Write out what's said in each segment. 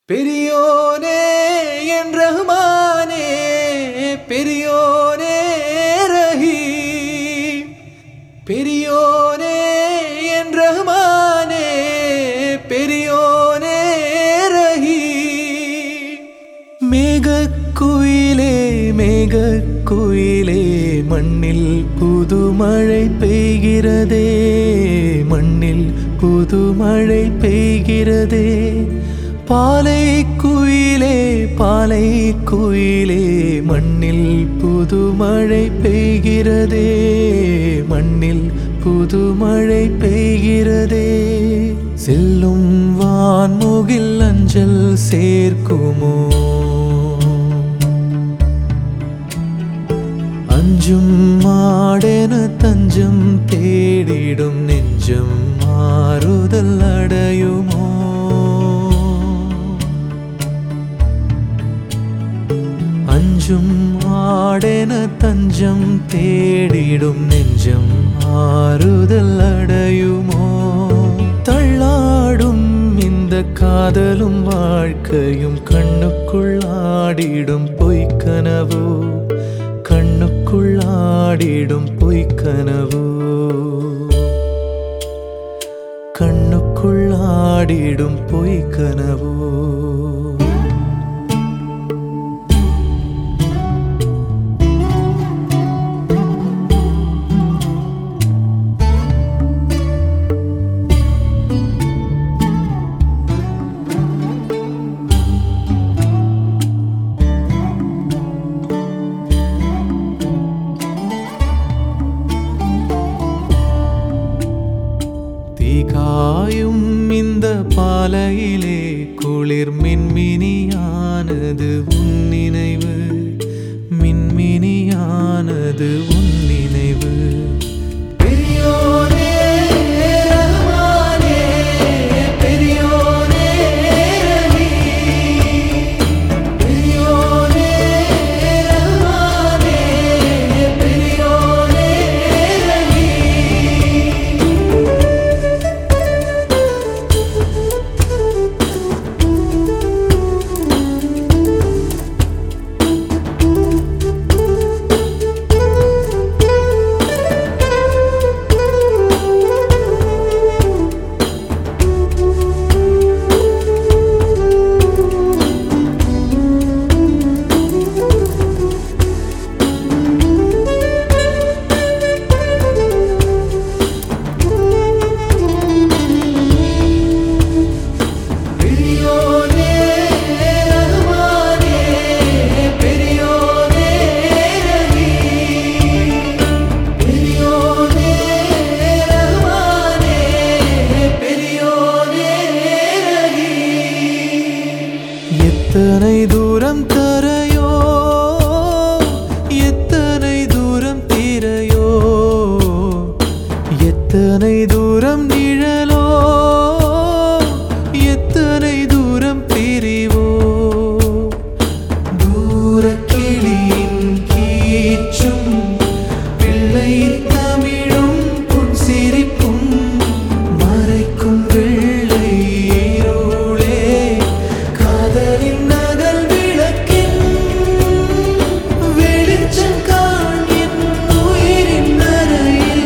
பெரியோனே என் ரஹ்மானே பெரியோனே ரஹீம் பெரியோனே என் ரஹ்மானே பெரியோனே ரஹீம் மேகக்குயிலே மேகக்குயிலே மண்ணில் புதுமழை பெய்கிறதே மண்ணில் புதுமழை பெய்கிறதே பாலை குயிலே பாலை குயிலே மண்ணில் புதுமழை பெய்கிறதே மண்ணில் புதுமழை பெய்கிறதே செல்லும் வான்முகில் அஞ்சல் சேர்க்குமோ அஞ்சும் மாடென தஞ்சம் தேடிடும் நெஞ்சம் மாறுதல் அடையுமோ அஞ்சும் ஆடென தஞ்சம் தேடிடும் நெஞ்சம் ஆறுதல் அடையுமோ தள்ளாடும் இந்த காதலும் வாழ்க்கையும் கண்ணுக்குள் ஆடிடும் பொய்க்கனவோ கண்ணுக்குள் ஆடிடும் பொய்க்கனவோ கண்ணுக்குள் ஆடிடும் பொய்க்கனவோ தீகாயும் இந்த பாலையிலே குளிர் மின்மினியானது உன் நினைவு மின்மினியானது உன் நினைவு பெரியோனே ரஹ்மானே பெரியோனே ரஹீம் பெரியோனே ரஹ்மானே பெரியோனே ரஹீம் பெரியோனே ரஹ்மானே பெரியோனே ரஹீம் பெரியோனே ரஹ்மானே பெரியோனே ரஹீம் எத்தனை தூரம் தரையோ எத்தனை தூரம் தீரையோ எத்தனை தூரம் நிழலோ எத்தனை தூரம் பிரிவோ தூரக்கிளியின் கீச்சும் பிள்ளை தமிழும் புன் சிரிப்பும் மறைக்கும் வெள்ளை இருளே காதலின் நகல் விளக்கின் வெளிச்சம் காண்கின் உயிரின் நரையில்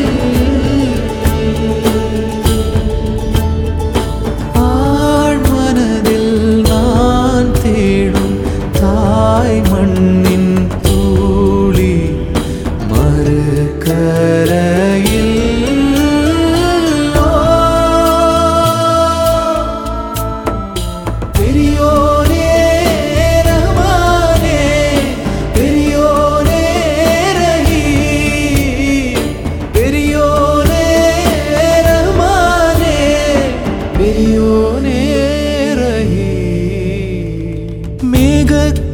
ஆழ்மனதில் நான் தேடும் தாய் மண்ணின் தூளி மறுகரையில் பெரியோனே ரஹ்மானே பெரியோனே ரஹீம் பெரியோனே ரஹ்மானே பெரியோனே ரஹீம் மேக